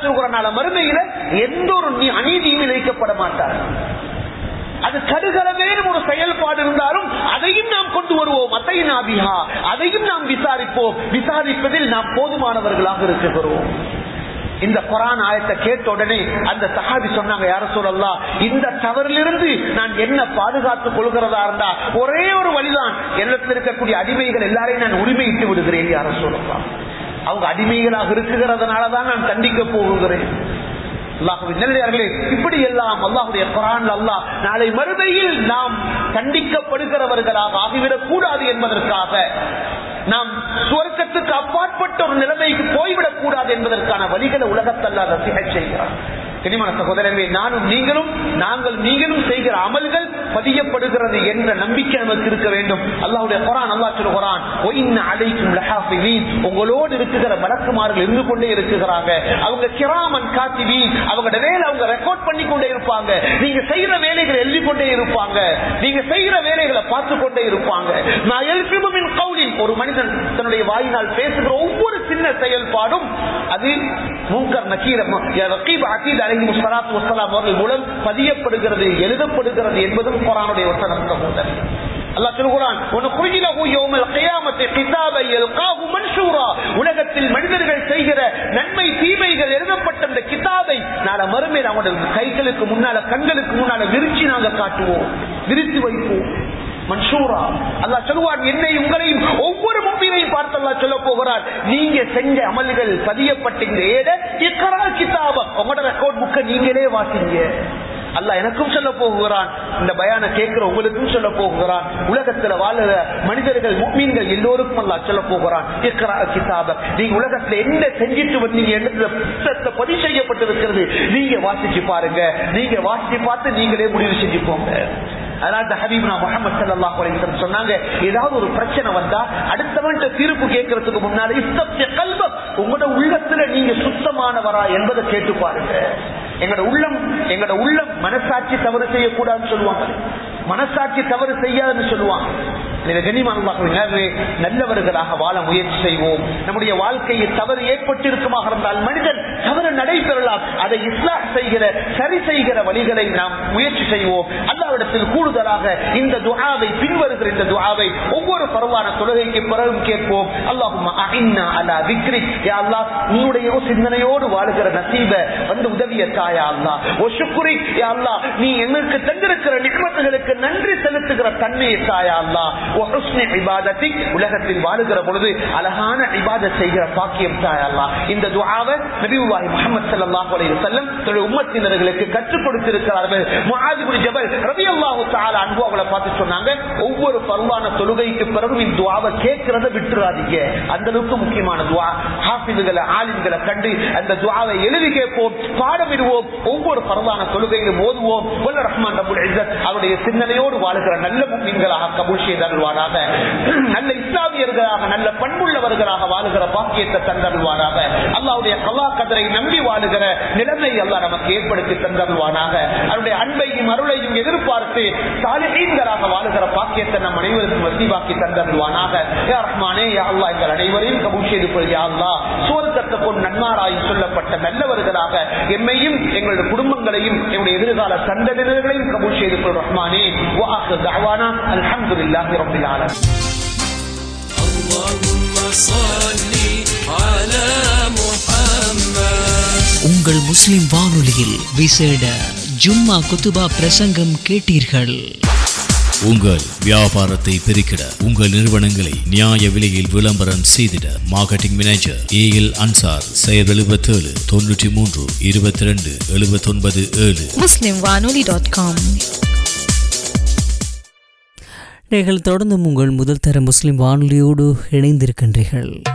சொல்கிறனால மறுமையில எந்த ஒரு நீ- அநீதியும் இழைக்கப்பட மாட்டார் அது கடுகளவேனும் ஒரு செயல்பாடு இருந்தாலும் அதையும் நாம் கொண்டு வருவோம் அத்தைநாபிஹா அதையும் நாம் விசாரிப்போம் விசாரிப்பதில் நாம் போதுமானவர்களாக இருக்கிறோம் இந்த குரான் ஆயத்தை கேட்ட உடனே அந்த சஹாபி சொன்னாங்க யார சொல்லலாம் இந்த தவறிலிருந்து நான் என்ன பாதுகாத்துக் கொள்கிறதா இருந்தா ஒரே ஒரு வழிதான் என்னத்தில் இருக்கக்கூடிய அடிமைகள் எல்லாரையும் நான் உரிமையிட்டு விடுகிறேன் யார சொல்லலாம் அவங்க அடிமைகளாக இருக்குகிறதுனாலதான் நான் தண்டிக்க போகிறேன் அல்லாஹுவின் நல்லடியார்களே இப்படி எல்லாம் அல்லாஹுடைய குரான் அல்லாஹ் நாளை மறுமையில் நாம் தண்டிக்கப்படுகிறவர்களாக ஆகிவிடக் கூடாது என்பதற்காக நாம் சுவர்க்கத்துக்கு அப்பாற்பட்ட ஒரு நிலைமைக்கு போய்விடக் கூடாது என்பதற்கான வழிகளை உலகத்தல்ல ரசிகை செய்கிறார் கனிமான சகோதரமே நானும் நீங்களும் நாங்கள் நீங்களும் செய்கிற அமல்கள் பதியப்படுகிறது என்ற நம்பிக்கை நமக்கு இருக்க வேண்டும் அல்லாஹ்வுடைய குரான் அல்லாஹ் சொல்கிறான் "ஒயின்ன அலைக்கும் லஹாஃபிதீன்." உங்களோடு இருக்கிற மலக்குமார்கள் இருந்து கொண்டே இருக்கிறாங்க அவங்க கிராமன் காத்திவி அவங்களோட வேலை அவங்க ரெக்கார்ட் பண்ணி கொண்டே இருப்பாங்க நீங்க செய்யற வேலைகளை எழுதி கொண்டே இருப்பாங்க நீங்க செய்யற வேலைகளை பார்த்து கொண்டே இருப்பாங்க நான் எழுப்பிமின் கவுலின் ஒரு மனிதன் தன்னுடைய வாயினால் பேசுகிற ஒவ்வொரு சின்ன செயல்பாடும் அது மூங்கர் நக்கீர ரகீப் அகீத் அலைஹி முஸ்ஸலாத்து வஸ்ஸலாம் அவர்கள் மூலம் பதியப்படுகிறது எழுதப்படுகிறது என்பதும் குர்ஆனுடைய வசனம் சகோதரர் அல்லாஹ் சொல்கிறான் "வனுக்ரிஜு லஹு யௌமல் கியாமத்தி கிதாபை யல்காஹு மன்ஷூரா." உலகத்தில் மனிதர்கள் செய்கிற நன்மை தீமைகள் எழுதப்பட்ட அந்த கிதாபை நாளை மறுமையில் அவங்களுடைய கைகளுக்கு முன்னால கண்களுக்கு முன்னால விரிச்சு நாங்க காட்டுவோம் விரித்து வைப்போம் மன்சூரா அல்லாஹ் சொல்லுவான் என்னை உங்களையும் ஒவ்வொரு மும்பினையும் பார்த்து அல்லாஹ் சொல்ல போகிறார் நீங்க செஞ்ச அமல்கள் பதியப்பட்ட இந்த ஏட இக்கரா கிதாப உங்களோட ரெக்கார்ட் புக்கை நீங்களே வாசிங்க அல்லாஹ் எனக்கும் சொல்ல போகிறான் இந்த பயான கேட்கிற உங்களுக்கும் சொல்ல போகிறான் உலகத்துல வாழுற மனிதர்கள் முக்மீன்கள் எல்லோருக்கும் அல்லாஹ் சொல்ல போகிறான் இக்ரா கிதாப நீங்க உலகத்துல என்ன செஞ்சிட்டு வந்தீங்க என்ன புத்தகத்துல பதிவு செய்யப்பட்டிருக்கிறது நீங்க வாசிச்சு பாருங்க நீங்க வாசிச்சு பார்த்து நீங்களே முடிவு செஞ்சுக்கோங்க அதனால ஹபீப்னா முகமது சல்லாஹ் அலைஹி சொன்னாங்க ஏதாவது ஒரு பிரச்சனை வந்தா அடுத்தவன்ட்ட தீர்ப்பு கேட்கறதுக்கு முன்னால இஸ்தப்ய கல்வம் உங்களோட உள்ளத்துல நீங்க சுத்தமானவரா என்பதை கேட்டு பாருங்க எங்களோட உள்ளம் எங்களோட உள்ளம் மனசாட்சி தவறு செய்யக்கூடாதுன்னு சொல்லுவாங்க மனசாட்சி தவறு செய்யாதுன்னு சொல்லுவாங்க எனவே கண்ணியமானவர்களே, நல்லவர்களாக வாழ முயற்சி செய்வோம் நம்முடைய வாழ்க்கையில் தவறு ஏற்பட்டிருக்குமாக இருந்தால் மனிதன் தவறு நடைபெறலாம் அதை இஸ்லாம் செய்கிற சரி செய்கிற வழிகளை நாம் முயற்சி செய்வோம் அல்லாவிடத்தில் கூடுதலாக இந்த துஆவை பின்வருகிற இந்த துஆவை ஒவ்வொரு பரவான தொழுகைக்கு பிறகும் கேட்போம் அல்லாஹும் அலா விக்ரி யா அல்லாஹ் உன்னுடைய சிந்தனையோடு வாழுகிற நசீப வந்து உதவிய தாயா அல்லாஹ் ஓ சுக்குரி யா அல்லாஹ் நீ எங்களுக்கு தந்திருக்கிற நிகமத்துகளுக்கு நன்றி செலுத்துகிற தன்மையை தாயா அல்லாஹ் ஓ ஹுஸ்னி இபாதத்தி உலகத்தில் வாழுகிற பொழுது அழகான இபாதத் செய்கிற பாக்கியம் தாயா அல்லாஹ் இந்த துஆவை நபியுல்லாஹி முஹம்மது ஸல்லல்லாஹு அலைஹி வஸல்லம் தன்னுடைய உம்மத்தினர்களுக்கு கற்றுக் கொடுத்திருக்கிறார்கள் முஆத் இப்னு ஜபல் ரலியல்லாஹு தஆலா அன்ஹு அவங்களை பார்த்து சொன்னாங்க ஒவ்வொரு பருவான தொழுகைக்கு பிறகும் இந்த துஆவை கேட்கிறத விட்டுறாதீங்க அந்த அளவுக்கு முக்கியமான துஆ ஹாஃபிதுகளை ஆலிம்களை கண்டு அந்த துஆவை எழுதி கேட்போம் பாடமிடுவோம் ஒவ்வொரு பரவான தொழுகையிலும் ஓதுவோம் வல்ல ரஹ்மான் ரபுல் இஸ்ஸத் அவருடைய சிந்தனையோடு வாழுகிற நல்ல முஸ்லிம்களாக கபூல் செய்தருள்வாராக நல்ல இஸ்லாமியர்களாக நல்ல பண்புள்ளவர்களாக வாழுகிற பாக்கியத்தை தந்தருள்வாராக அல்லாவுடைய கலா கதரை நம்பி வாழுகிற நிலைமை அல்லாஹ் நமக்கு ஏற்படுத்தி தந்தருள்வானாக அவருடைய அன்பையும் அருளையும் எதிர்பார்த்து சாலிஹீன்களாக வாழுகிற பாக்கியத்தை நம் அனைவருக்கும் வசீவாக்கி தந்தருள்வானாக யா ரஹ்மானே யா அல்லாஹ் எங்கள் அனைவரையும் கபூல் செய்து கொள் யா அல்லாஹ் சுவர்க்கத்தை கொண்டு நன்மாராய் சொல்லப்பட்ட நல்லவர்களாக எம்மையும் எங்களுடைய குடும்பங்களையும் எங்களுடைய எதிர்கால சந்ததியினர்களையும் கபூல் செய்து கொள் ரஹ்மானே வாஹு தஅவானா அல்ஹம்துலில்லாஹி ரப்பில் ஆலமீன் اللهم صل على محمد உங்கள் முஸ்லிம் வானொலியில் விசேட ஜும்மா குத்துபா பிரசங்கம் கேட்டீர்கள் உங்கள் வியாபாரத்தை பெருக்கிட உங்கள் நிறுவனங்களை நியாய விலையில் விளம்பரம் செய்திட marketing manager A L Ansar செயல் எழுபத்தேழு தொண்ணூற்றி மூன்று இருபத்தி ரெண்டு எழுபத்தொன்பது ஏழு muslimwanoli.com நீங்கள் தொடர்ந்தும் உங்கள் முதல் தர முஸ்லிம் வானொலியோடு இணைந்திருக்கின்றீர்கள்